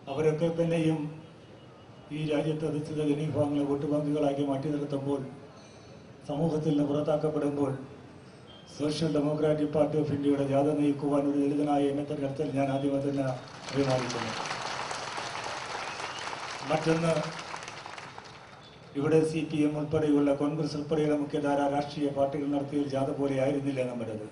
അവരൊക്കെ തന്നെയും ഈ രാജ്യത്തെ അധിഷ്ഠിത ജനവിഭാഗങ്ങളെ വോട്ട് ബാങ്കുകളാക്കി മാറ്റി നിർത്തുമ്പോൾ സമൂഹത്തിൽ നിന്ന് പുറത്താക്കപ്പെടുമ്പോൾ സോഷ്യൽ ഡെമോക്രാറ്റിക് പാർട്ടി ഓഫ് ഇന്ത്യയുടെ ജാഥ നയിക്കുവാൻ ഒരു ദളിതനായ എന്നെ തെരഞ്ഞെടുത്താൽ ഞാൻ ആദ്യമേ തന്നെ അഭിമാനിക്കുന്നു മറ്റൊന്ന് ഇവിടെ സി പി എം ഉൾപ്പെടെയുള്ള കോൺഗ്രസ് ഉൾപ്പെടെയുള്ള മുഖ്യധാര രാഷ്ട്രീയ പാർട്ടികൾ നടത്തിയ ഒരു ജാഥ പോലെ ആയിരുന്നില്ല നമ്മുടേത്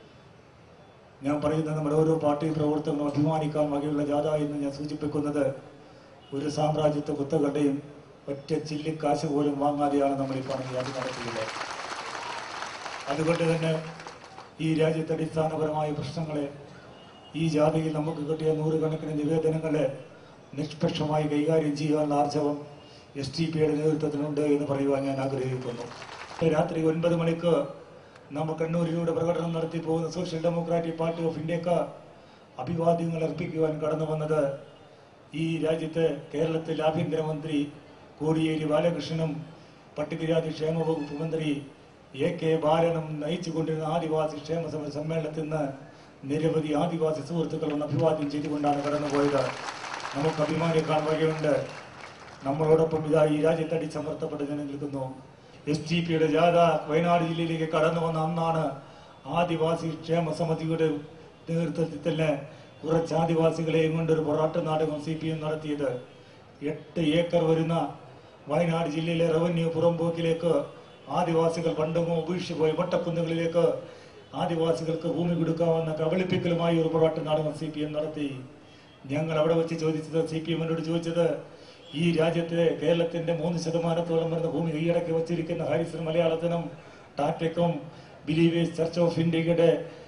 ഞാൻ പറയുന്നത് നമ്മുടെ ഓരോ പാർട്ടി പ്രവർത്തകരും അഭിമാനിക്കാൻ വകയുള്ള ജാഥ എന്ന് ഞാൻ സൂചിപ്പിക്കുന്നത് ഒരു സാമ്രാജ്യത്വ കുത്തകളുടെയും ഒറ്റ ചില്ലിക്കാശ് പോലും വാങ്ങാതെയാണ് നമ്മൾ ഈ പറഞ്ഞ ജാഥ നടത്തിയത് അതുകൊണ്ട് തന്നെ ഈ രാജ്യത്തെ അടിസ്ഥാനപരമായ പ്രശ്നങ്ങളെ ഈ ജാഥയിൽ നമുക്ക് കിട്ടിയ നൂറുകണക്കിന് നിവേദനങ്ങളെ നിഷ്പക്ഷമായി കൈകാര്യം ചെയ്യാനുള്ള ആർജവം എസ് ടി പിയുടെ നേതൃത്വത്തിനുണ്ട് എന്ന് പറയുവാൻ ഞാൻ ആഗ്രഹിക്കുന്നു രാത്രി ഒൻപത് മണിക്ക് നമ്മൾ കണ്ണൂരിലൂടെ പ്രകടനം നടത്തി പോകുന്ന സോഷ്യൽ ഡെമോക്രാറ്റിക് പാർട്ടി ഓഫ് ഇന്ത്യക്ക് അഭിവാദ്യങ്ങൾ അർപ്പിക്കുവാൻ കടന്നു വന്നത് ഈ രാജ്യത്തെ കേരളത്തിൽ ആഭ്യന്തരമന്ത്രി കോടിയേരി ബാലകൃഷ്ണനും പട്ടികജാതി ക്ഷേമ വകുപ്പ് മന്ത്രി എ കെ ബാലനും നയിച്ചുകൊണ്ടിരുന്ന ആദിവാസി ക്ഷേമ സമര സമ്മേളനത്തിൽ നിന്ന് നിരവധി ആദിവാസി സുഹൃത്തുക്കളും അഭിവാദ്യം ചെയ്തുകൊണ്ടാണ് കടന്നുപോയത് നമുക്ക് അഭിമാനിക്കാൻ വകയുണ്ട് നമ്മളോടൊപ്പം ഇതാ ഈ രാജ്യത്ത് അടിച്ചമർത്തപ്പെട്ട് ജനം നിൽക്കുന്നു എസ് ടി പിയുടെ ജാഥ വയനാട് ജില്ലയിലേക്ക് കടന്നു വന്ന അന്നാണ് ആദിവാസി ക്ഷേമ സമിതിയുടെ നേതൃത്വത്തിൽ തന്നെ കുറച്ച് ആദിവാസികളെയും കൊണ്ട് ഒരു പൊറാട്ട് നാടകം സി പി എം നടത്തിയത് എട്ട് ഏക്കർ വരുന്ന വയനാട് ജില്ലയിലെ റവന്യൂ പുറമ്പോക്കിലേക്ക് ആദിവാസികൾ പണ്ടുമോ ഉപേക്ഷിച്ചു പോയ വട്ടക്കുന്നുകളിലേക്ക് ആദിവാസികൾക്ക് ഭൂമി കൊടുക്കാമെന്ന കബളിപ്പിക്കലുമായി ഒരു പൊറാട്ട് നാടകം സി പി എം നടത്തി ഞങ്ങൾ അവിടെ വെച്ച് ചോദിച്ചത് സി പി എമ്മിനോട് ചോദിച്ചത് ഈ രാജ്യത്തെ കേരളത്തിന്റെ മൂന്ന് ശതമാനത്തോളം വരുന്ന ഭൂമി കൈയടക്കി വച്ചിരിക്കുന്ന ഹാരിസൺ മലയാളത്തിനും ടാറ്റയ്ക്കും ബിലീവേഴ്സ് ചർച്ച് ഓഫ് ഇന്ത്യയുടെ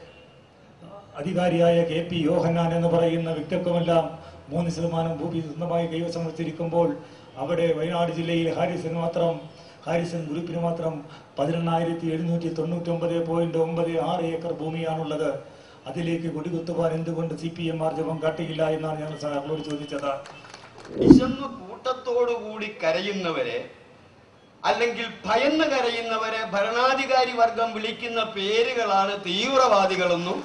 അധികാരിയായ കെ പി യോഹന്നാൻ എന്ന് പറയുന്ന വ്യക്തിത്വമെല്ലാം മൂന്ന് ശതമാനം ഭൂമി സ്വന്തമായി കൈവശം വച്ചിരിക്കുമ്പോൾ അവിടെ വയനാട് ജില്ലയിൽ ഹാരിസൺ മാത്രം ഹാരിസൺ ഗ്രൂപ്പിന് മാത്രം പതിനെണ്ണായിരത്തി എഴുന്നൂറ്റി തൊണ്ണൂറ്റി ഒമ്പത് പോയിന്റ് ഒമ്പത് ആറ് ഏക്കർ ഭൂമിയാണുള്ളത് അതിലേക്ക് കൊടികുത്തുവാൻ എന്തുകൊണ്ട് സി പി എം ആർജവം കാട്ടിയില്ല എന്നാണ് ഞങ്ങൾ സാറിനോട് ചോദിച്ചത് വിശന്ന് കൂട്ടത്തോടുകൂടി കരയുന്നവരെ അല്ലെങ്കിൽ ഭയന്ന് കരയുന്നവരെ ഭരണാധികാരി വർഗം വിളിക്കുന്ന പേരുകളാണ് തീവ്രവാദികളെന്നും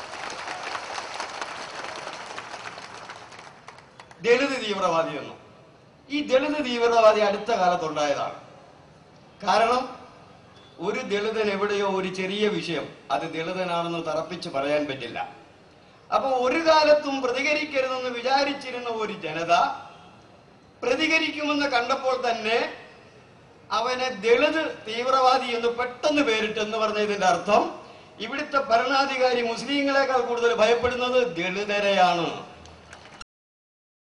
ദളിത് തീവ്രവാദിയെന്നും ഈ ദളിത് തീവ്രവാദി അടുത്ത കാലത്തുണ്ടായതാണ് കാരണം ഒരു ദളിതൻ എവിടെയോ ഒരു ചെറിയ വിഷയം അത് ദളിതനാണെന്ന് തറപ്പിച്ച് പറയാൻ പറ്റില്ല അപ്പൊ ഒരു കാലത്തും പ്രതികരിക്കരുതെന്ന് വിചാരിച്ചിരുന്ന ഒരു ജനത പ്രതികരിക്കുമെന്ന് കണ്ടപ്പോൾ തന്നെ അവനെ ദളിത് തീവ്രവാദി എന്ന് പെട്ടെന്ന് പേരിട്ടെന്ന് പറഞ്ഞതിന്റെ അർത്ഥം ഇവിടുത്തെ ഭരണാധികാരി മുസ്ലിങ്ങളെക്കാൾ കൂടുതൽ ഭയപ്പെടുന്നത് ദളിതരെയാണ്